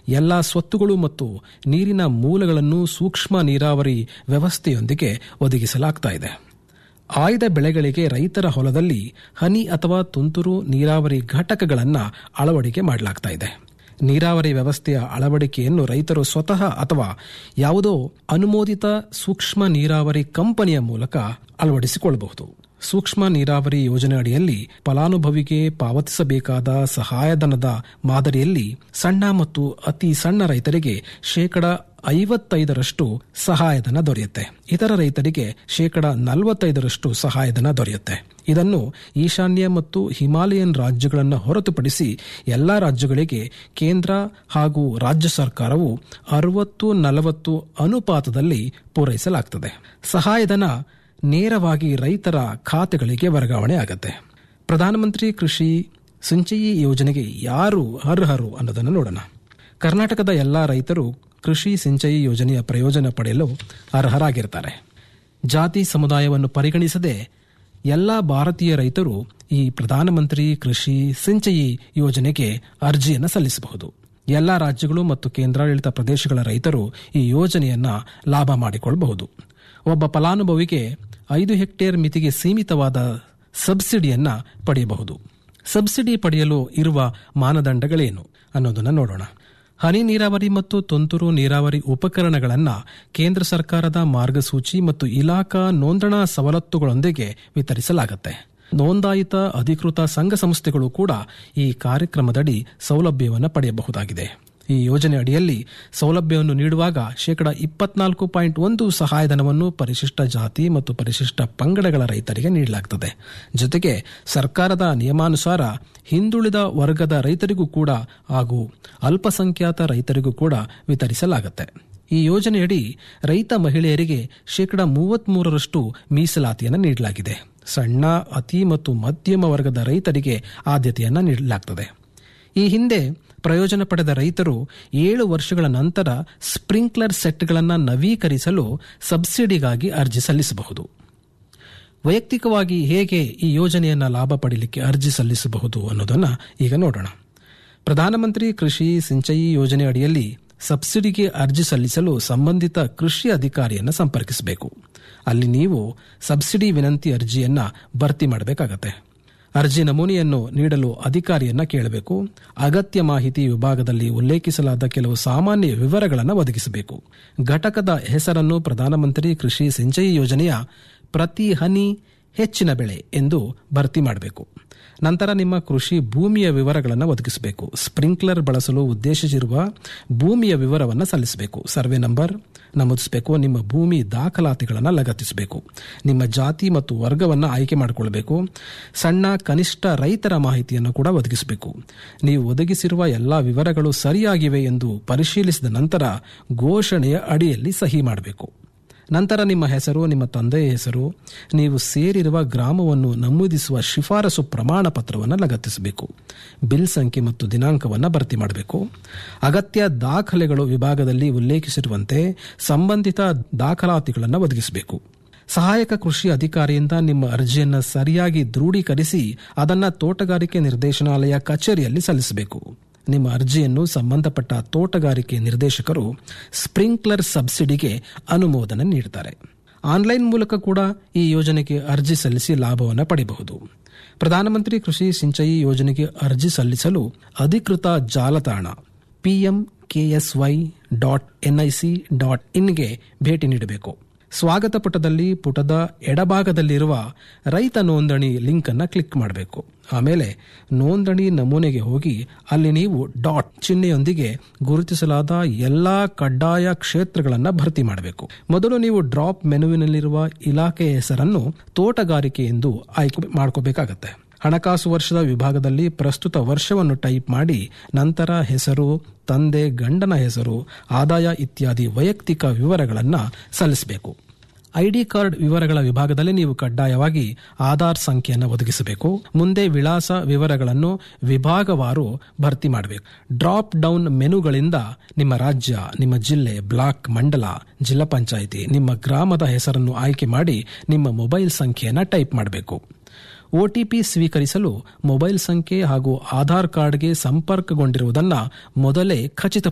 ಎಲ್ಲಾ ಸ್ವತ್ತುಗಳು ಮತ್ತು ನೀರಿನ ಮೂಲಗಳನ್ನು ಸೂಕ್ಷ್ಮ ನೀರಾವರಿ ವ್ಯವಸ್ಥೆಯೊಂದಿಗೆ ಒದಗಿಸಲಾಗ್ತಾ ಇದೆ ಆಯ್ದ ಬೆಳೆಗಳಿಗೆ ರೈತರ ಹೊಲದಲ್ಲಿ ಹನಿ ಅಥವಾ ತುಂತುರು ನೀರಾವರಿ ಘಟಕಗಳನ್ನು ಅಳವಡಿಕೆ ಮಾಡಲಾಗ್ತಾ ಇದೆ ನೀರಾವರಿ ವ್ಯವಸ್ಥೆಯ ಅಳವಡಿಕೆಯನ್ನು ರೈತರು ಸ್ವತಃ ಅಥವಾ ಯಾವುದೋ ಅನುಮೋದಿತ ಸೂಕ್ಷ್ಮ ನೀರಾವರಿ ಕಂಪನಿಯ ಮೂಲಕ ಅಳವಡಿಸಿಕೊಳ್ಳಬಹುದು ಸೂಕ್ಷ್ಮ ನೀರಾವರಿ ಯೋಜನೆ ಅಡಿಯಲ್ಲಿ ಫಲಾನುಭವಿಗೆ ಪಾವತಿಸಬೇಕಾದ ಸಹಾಯಧನದ ಮಾದರಿಯಲ್ಲಿ ಸಣ್ಣ ಮತ್ತು ಅತಿ ಸಣ್ಣ ರೈತರಿಗೆ ಶೇಕಡ ಐವತ್ತೈದರಷ್ಟು ಸಹಾಯಧನ ದೊರೆಯುತ್ತೆ ಇತರ ರೈತರಿಗೆ ಶೇಕಡ ನಲವತ್ತೈದರಷ್ಟು ಸಹಾಯಧನ ದೊರೆಯುತ್ತೆ ಇದನ್ನು ಈಶಾನ್ಯ ಮತ್ತು ಹಿಮಾಲಯನ್ ರಾಜ್ಯಗಳನ್ನು ಹೊರತುಪಡಿಸಿ ಎಲ್ಲಾ ರಾಜ್ಯಗಳಿಗೆ ಕೇಂದ್ರ ಹಾಗೂ ರಾಜ್ಯ ಸರ್ಕಾರವು ಅರವತ್ತು ನಲವತ್ತು ಅನುಪಾತದಲ್ಲಿ ಪೂರೈಸಲಾಗುತ್ತದೆ ಸಹಾಯಧನ ನೇರವಾಗಿ ರೈತರ ಖಾತೆಗಳಿಗೆ ವರ್ಗಾವಣೆ ಆಗುತ್ತೆ ಪ್ರಧಾನಮಂತ್ರಿ ಕೃಷಿ ಸಿಂಚಯಿ ಯೋಜನೆಗೆ ಯಾರು ಅರ್ಹರು ಅನ್ನೋದನ್ನು ನೋಡೋಣ ಕರ್ನಾಟಕದ ಎಲ್ಲಾ ರೈತರು ಕೃಷಿ ಸಿಂಚಯಿ ಯೋಜನೆಯ ಪ್ರಯೋಜನ ಪಡೆಯಲು ಅರ್ಹರಾಗಿರ್ತಾರೆ ಜಾತಿ ಸಮುದಾಯವನ್ನು ಪರಿಗಣಿಸದೆ ಎಲ್ಲಾ ಭಾರತೀಯ ರೈತರು ಈ ಪ್ರಧಾನಮಂತ್ರಿ ಕೃಷಿ ಸಿಂಚಯಿ ಯೋಜನೆಗೆ ಅರ್ಜಿಯನ್ನು ಸಲ್ಲಿಸಬಹುದು ಎಲ್ಲಾ ರಾಜ್ಯಗಳು ಮತ್ತು ಕೇಂದ್ರಾಡಳಿತ ಪ್ರದೇಶಗಳ ರೈತರು ಈ ಯೋಜನೆಯನ್ನ ಲಾಭ ಮಾಡಿಕೊಳ್ಳಬಹುದು ಒಬ್ಬ ಫಲಾನುಭವಿಗೆ ಐದು ಹೆಕ್ಟೇರ್ ಮಿತಿಗೆ ಸೀಮಿತವಾದ ಸಬ್ಸಿಡಿಯನ್ನ ಪಡೆಯಬಹುದು ಸಬ್ಸಿಡಿ ಪಡೆಯಲು ಇರುವ ಮಾನದಂಡಗಳೇನು ಅನ್ನೋದನ್ನು ನೋಡೋಣ ಹನಿ ನೀರಾವರಿ ಮತ್ತು ತುಂತುರು ನೀರಾವರಿ ಉಪಕರಣಗಳನ್ನು ಕೇಂದ್ರ ಸರ್ಕಾರದ ಮಾರ್ಗಸೂಚಿ ಮತ್ತು ಇಲಾಖಾ ನೋಂದಣಾ ಸವಲತ್ತುಗಳೊಂದಿಗೆ ವಿತರಿಸಲಾಗುತ್ತೆ ನೋಂದಾಯಿತ ಅಧಿಕೃತ ಸಂಘ ಸಂಸ್ಥೆಗಳು ಕೂಡ ಈ ಕಾರ್ಯಕ್ರಮದಡಿ ಸೌಲಭ್ಯವನ್ನು ಪಡೆಯಬಹುದಾಗಿದೆ ಈ ಯೋಜನೆ ಅಡಿಯಲ್ಲಿ ಸೌಲಭ್ಯವನ್ನು ನೀಡುವಾಗ ಶೇಕಡ ಇಪ್ಪತ್ನಾಲ್ಕು ಪಾಯಿಂಟ್ ಒಂದು ಸಹಾಯಧನವನ್ನು ಪರಿಶಿಷ್ಟ ಜಾತಿ ಮತ್ತು ಪರಿಶಿಷ್ಟ ಪಂಗಡಗಳ ರೈತರಿಗೆ ನೀಡಲಾಗುತ್ತದೆ ಜೊತೆಗೆ ಸರ್ಕಾರದ ನಿಯಮಾನುಸಾರ ಹಿಂದುಳಿದ ವರ್ಗದ ರೈತರಿಗೂ ಕೂಡ ಹಾಗೂ ಅಲ್ಪಸಂಖ್ಯಾತ ರೈತರಿಗೂ ಕೂಡ ವಿತರಿಸಲಾಗುತ್ತೆ ಈ ಯೋಜನೆಯಡಿ ರೈತ ಮಹಿಳೆಯರಿಗೆ ಶೇಕಡ ಮೂವತ್ಮೂರರಷ್ಟು ಮೀಸಲಾತಿಯನ್ನು ನೀಡಲಾಗಿದೆ ಸಣ್ಣ ಅತಿ ಮತ್ತು ಮಧ್ಯಮ ವರ್ಗದ ರೈತರಿಗೆ ಆದ್ಯತೆಯನ್ನು ನೀಡಲಾಗುತ್ತದೆ ಈ ಹಿಂದೆ ಪ್ರಯೋಜನ ಪಡೆದ ರೈತರು ಏಳು ವರ್ಷಗಳ ನಂತರ ಸ್ಪ್ರಿಂಕ್ಲರ್ ಸೆಟ್ಗಳನ್ನು ನವೀಕರಿಸಲು ಸಬ್ಸಿಡಿಗಾಗಿ ಅರ್ಜಿ ಸಲ್ಲಿಸಬಹುದು ವೈಯಕ್ತಿಕವಾಗಿ ಹೇಗೆ ಈ ಯೋಜನೆಯನ್ನ ಲಾಭ ಪಡೆಯಲಿಕ್ಕೆ ಅರ್ಜಿ ಸಲ್ಲಿಸಬಹುದು ಅನ್ನೋದನ್ನ ಈಗ ನೋಡೋಣ ಪ್ರಧಾನಮಂತ್ರಿ ಕೃಷಿ ಸಿಂಚಯಿ ಯೋಜನೆ ಅಡಿಯಲ್ಲಿ ಸಬ್ಸಿಡಿಗೆ ಅರ್ಜಿ ಸಲ್ಲಿಸಲು ಸಂಬಂಧಿತ ಕೃಷಿ ಅಧಿಕಾರಿಯನ್ನು ಸಂಪರ್ಕಿಸಬೇಕು ಅಲ್ಲಿ ನೀವು ಸಬ್ಸಿಡಿ ವಿನಂತಿ ಅರ್ಜಿಯನ್ನ ಭರ್ತಿ ಮಾಡಬೇಕಾಗತ್ತೆ ಅರ್ಜಿ ನಮೂನೆಯನ್ನು ನೀಡಲು ಅಧಿಕಾರಿಯನ್ನ ಕೇಳಬೇಕು ಅಗತ್ಯ ಮಾಹಿತಿ ವಿಭಾಗದಲ್ಲಿ ಉಲ್ಲೇಖಿಸಲಾದ ಕೆಲವು ಸಾಮಾನ್ಯ ವಿವರಗಳನ್ನು ಒದಗಿಸಬೇಕು ಘಟಕದ ಹೆಸರನ್ನು ಪ್ರಧಾನಮಂತ್ರಿ ಕೃಷಿ ಸಿಂಚಯಿ ಯೋಜನೆಯ ಪ್ರತಿ ಹನಿ ಹೆಚ್ಚಿನ ಬೆಳೆ ಎಂದು ಭರ್ತಿ ಮಾಡಬೇಕು ನಂತರ ನಿಮ್ಮ ಕೃಷಿ ಭೂಮಿಯ ವಿವರಗಳನ್ನು ಒದಗಿಸಬೇಕು ಸ್ಪ್ರಿಂಕ್ಲರ್ ಬಳಸಲು ಉದ್ದೇಶಿಸಿರುವ ಭೂಮಿಯ ವಿವರವನ್ನು ಸಲ್ಲಿಸಬೇಕು ಸರ್ವೆ ನಂಬರ್ ನಮೂದಿಸಬೇಕು ನಿಮ್ಮ ಭೂಮಿ ದಾಖಲಾತಿಗಳನ್ನು ಲಗತ್ತಿಸಬೇಕು ನಿಮ್ಮ ಜಾತಿ ಮತ್ತು ವರ್ಗವನ್ನು ಆಯ್ಕೆ ಮಾಡಿಕೊಳ್ಳಬೇಕು ಸಣ್ಣ ಕನಿಷ್ಠ ರೈತರ ಮಾಹಿತಿಯನ್ನು ಕೂಡ ಒದಗಿಸಬೇಕು ನೀವು ಒದಗಿಸಿರುವ ಎಲ್ಲಾ ವಿವರಗಳು ಸರಿಯಾಗಿವೆ ಎಂದು ಪರಿಶೀಲಿಸಿದ ನಂತರ ಘೋಷಣೆಯ ಅಡಿಯಲ್ಲಿ ಸಹಿ ಮಾಡಬೇಕು ನಂತರ ನಿಮ್ಮ ಹೆಸರು ನಿಮ್ಮ ತಂದೆಯ ಹೆಸರು ನೀವು ಸೇರಿರುವ ಗ್ರಾಮವನ್ನು ನಮೂದಿಸುವ ಶಿಫಾರಸು ಪ್ರಮಾಣ ಪತ್ರವನ್ನು ಲಗತ್ತಿಸಬೇಕು ಬಿಲ್ ಸಂಖ್ಯೆ ಮತ್ತು ದಿನಾಂಕವನ್ನು ಭರ್ತಿ ಮಾಡಬೇಕು ಅಗತ್ಯ ದಾಖಲೆಗಳು ವಿಭಾಗದಲ್ಲಿ ಉಲ್ಲೇಖಿಸಿರುವಂತೆ ಸಂಬಂಧಿತ ದಾಖಲಾತಿಗಳನ್ನು ಒದಗಿಸಬೇಕು ಸಹಾಯಕ ಕೃಷಿ ಅಧಿಕಾರಿಯಿಂದ ನಿಮ್ಮ ಅರ್ಜಿಯನ್ನು ಸರಿಯಾಗಿ ದೃಢೀಕರಿಸಿ ಅದನ್ನು ತೋಟಗಾರಿಕೆ ನಿರ್ದೇಶನಾಲಯ ಕಚೇರಿಯಲ್ಲಿ ಸಲ್ಲಿಸಬೇಕು ನಿಮ್ಮ ಅರ್ಜಿಯನ್ನು ಸಂಬಂಧಪಟ್ಟ ತೋಟಗಾರಿಕೆ ನಿರ್ದೇಶಕರು ಸ್ಪ್ರಿಂಕ್ಲರ್ ಸಬ್ಸಿಡಿಗೆ ಅನುಮೋದನೆ ನೀಡುತ್ತಾರೆ ಆನ್ಲೈನ್ ಮೂಲಕ ಕೂಡ ಈ ಯೋಜನೆಗೆ ಅರ್ಜಿ ಸಲ್ಲಿಸಿ ಲಾಭವನ್ನು ಪಡೆಯಬಹುದು ಪ್ರಧಾನಮಂತ್ರಿ ಕೃಷಿ ಸಿಂಚಯಿ ಯೋಜನೆಗೆ ಅರ್ಜಿ ಸಲ್ಲಿಸಲು ಅಧಿಕೃತ ಜಾಲತಾಣ PM KSY dot NIC dot ಇನ್ಗೆ ಭೇಟಿ ನೀಡಬೇಕು ಸ್ವಾಗತ ಪುಟದಲ್ಲಿ ಪುಟದ ಎಡಭಾಗದಲ್ಲಿರುವ ರೈತ ನೋಂದಣಿ ಲಿಂಕ್ ಅನ್ನು ಕ್ಲಿಕ್ ಮಾಡಬೇಕು ಆಮೇಲೆ ನೋಂದಣಿ ನಮೂನೆಗೆ ಹೋಗಿ ಅಲ್ಲಿ ನೀವು ಡಾಟ್ ಚಿಹ್ನೆಯೊಂದಿಗೆ ಗುರುತಿಸಲಾದ ಎಲ್ಲಾ ಕಡ್ಡಾಯ ಕ್ಷೇತ್ರಗಳನ್ನು ಭರ್ತಿ ಮಾಡಬೇಕು ಮೊದಲು ನೀವು ಡ್ರಾಪ್ ಮೆನುವಿನಲ್ಲಿರುವ ಇಲಾಖೆಯ ಹೆಸರನ್ನು ತೋಟಗಾರಿಕೆ ಎಂದು ಆಯ್ಕೆ ಮಾಡ್ಕೋಬೇಕಾಗತ್ತೆ ಹಣಕಾಸು ವರ್ಷದ ವಿಭಾಗದಲ್ಲಿ ಪ್ರಸ್ತುತ ವರ್ಷವನ್ನು ಟೈಪ್ ಮಾಡಿ ನಂತರ ಹೆಸರು ತಂದೆ ಗಂಡನ ಹೆಸರು ಆದಾಯ ಇತ್ಯಾದಿ ವೈಯಕ್ತಿಕ ವಿವರಗಳನ್ನು ಸಲ್ಲಿಸಬೇಕು ಐಡಿ ಕಾರ್ಡ್ ವಿವರಗಳ ವಿಭಾಗದಲ್ಲಿ ನೀವು ಕಡ್ಡಾಯವಾಗಿ ಆಧಾರ್ ಸಂಖ್ಯೆಯನ್ನು ಒದಗಿಸಬೇಕು ಮುಂದೆ ವಿಳಾಸ ವಿವರಗಳನ್ನು ವಿಭಾಗವಾರು ಭರ್ತಿ ಮಾಡಬೇಕು ಡ್ರಾಪ್ ಡೌನ್ ಮೆನುಗಳಿಂದ ನಿಮ್ಮ ರಾಜ್ಯ ನಿಮ್ಮ ಜಿಲ್ಲೆ ಬ್ಲಾಕ್ ಮಂಡಲ ಜಿಲ್ಲಾ ಪಂಚಾಯಿತಿ ನಿಮ್ಮ ಗ್ರಾಮದ ಹೆಸರನ್ನು ಆಯ್ಕೆ ಮಾಡಿ ನಿಮ್ಮ ಮೊಬೈಲ್ ಸಂಖ್ಯೆಯನ್ನು ಟೈಪ್ ಮಾಡಬೇಕು ಒಟಿಪಿ ಸ್ವೀಕರಿಸಲು ಮೊಬೈಲ್ ಸಂಖ್ಯೆ ಹಾಗೂ ಆಧಾರ್ ಕಾರ್ಡ್ಗೆ ಸಂಪರ್ಕಗೊಂಡಿರುವುದನ್ನು ಮೊದಲೇ ಖಚಿತ